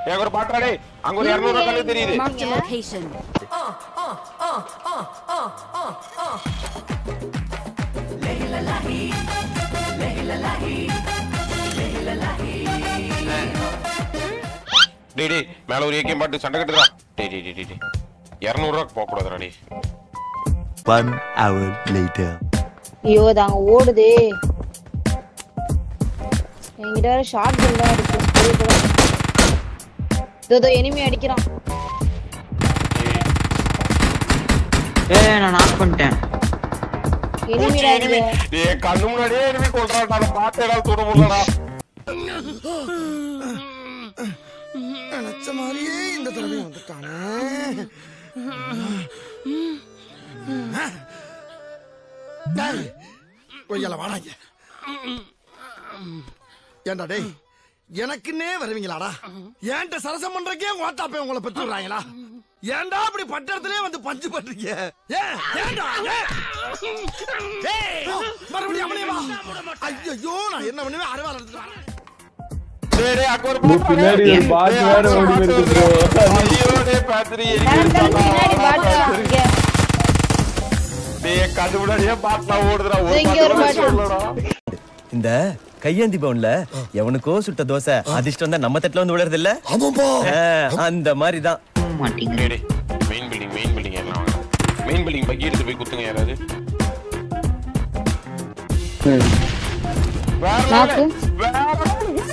எங்க ஒரு பாட்டுறாடே அங்க ஒரு இருநூறு ரூபாய் கல்லு தெரியுது Marked a location. டேய் டேய் மேல ஒரு ஏகேம் பாட்டு சண்டை கட்டுதா டேய் டேய் டேய், டேய் டேய் இருநூறு ரூபா போக கூடாதுடா டேய் One hour later. ஐயோ அது அங்க ஓடுதே என்கிட்ட வேற ஷார்ட் கன் இருக்கு இது கூட. இதோ இதோ எனிமி அடிக்கிறான் ஏய் நான் நாக் பண்ணிட்டேன் எனிமி அடிக்க டேய் கண்ணு முன்னாடியே enemy கொல்றான்டா அந்த பாட்டு ஏதாவது தொட முடியலடா நினைச்ச மாதிரியே இந்த தடவை வந்துட்டானே டேய், கொய்யால வாடாங்க ஏண்டா டேய் எனக்குன்னே வருவீங்களாடா ஏன்ட்ட சரசம் பண்றக்கே ஓட்டாப்பே உங்களை பெற்று விடுறாங்களா ஏன்டா அப்படி பட்டத்திலே வந்து பஞ்சு பண்றீங்க ஏன் ஏன்டா ஏன்? ஏய், மறுபடியும் அவனே வா ஐயோ நான் என்ன பண்ணுவேன் அறுவாள் எடுத்துட்டு வரேன் டேய் டேய் அங்க ஒரு bro, பின்னாடி ஒரு பாட்டு வேற ஓடி வருது bro. ஐயோ டேய் பாத்துரி தரன் தரன் பின்னாடி பாட்டு இங்க டேய் கண்ணு முன்னாடியே பாட்டுலாம் ஓடுதுடா ஒரு இங்க ஒரு பாட்டு பாட்டு. சொல்லடா இந்த கையேந்தி பவுன்ல எவனுக்கோ சுட்ட தோசை அதிர்ஷ்டம் தான் நம்ம தட்டுல வந்து விழுறது இல்ல ஆமாப்பா அந்த மாதிரி தான் மாட்டீங்க டேய் டேய் மெயின் பில்டிங் மெயின் பில்டிங் எல்லாம் வாங்க மெயின் பில்டிங் பக்கி எடுத்து போய் குத்துங்க யாராவது வேற நாக்கு. level. வேற level.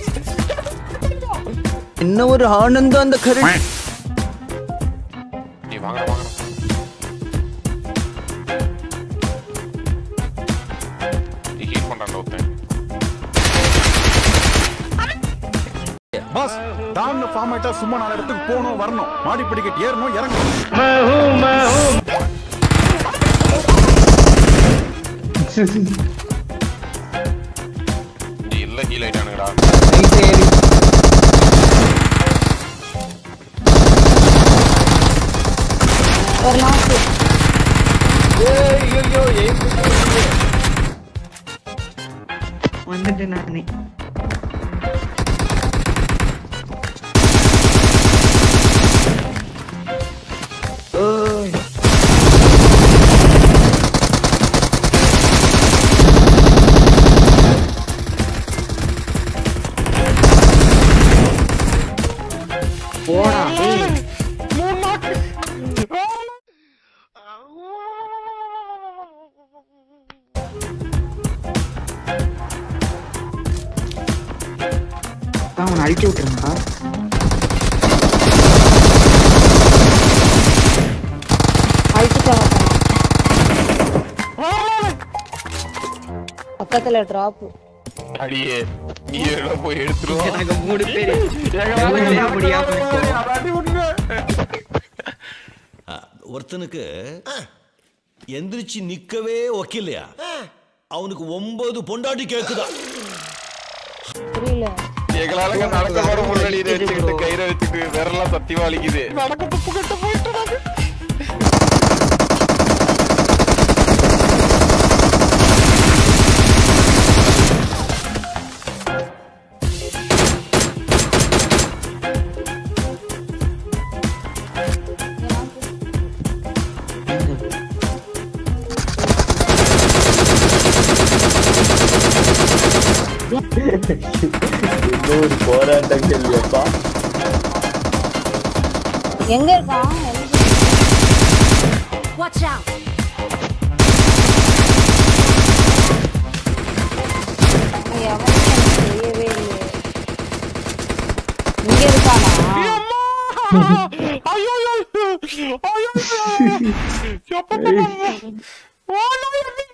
என்ன ஒரு ஆனந்தம் அந்த கரு டேய் வாங்கடா வாங்கடா டேய் ஹீட் பண்றான்டா ஒருத்தன் பாஸ் டான்னு ஃபார்ம் ஆயிட்டா சும்மா நாலு இடத்துக்கு போகணும் வரணும் மாடி படிக்கட்டு ஏறணும் இறங்கணும் டேய் எல்லாம் ஹீல் ஆயிட்டானுங்கடா ஒரு நாக்கு வந்துட்டு நானே ஓய் போடா ஏய் அவனை அழிச்சு விட்டுருங்கப்பா அழிச்சுட்டாங்க பக்கத்துல டிராப் அடியே நீ எவ்வளவு போய் எடுத்துருவோம் நாங்க மூணு பேரு எவ்வளவு முடியாம இருக்கோம். ஒருத்தனுக்கு எந்திரிச்சு நிக்கவே ஒக்கில்லையா அவனுக்கு ஒன்பது பொண்டாட்டி கேக்குதா புரியல எங்களால நடக்க வர முன்னாடி இதை வச்சுக்கிட்டு கயிறை வச்சுக்கிட்டு விரலாம் சத்தியமா வலிக்குது நடக்க துப்பு கட்டு போயிட்டு இன்னும் ஒரு போராட்டம் கேள்வியப்பா எங்க இருக்கான் Watch out! அவன் எவனும் எனக்கு தெரியவே இல்லையே இங்க இருக்கானா ஐயோ ஐயோ ஐயோ ஐயோ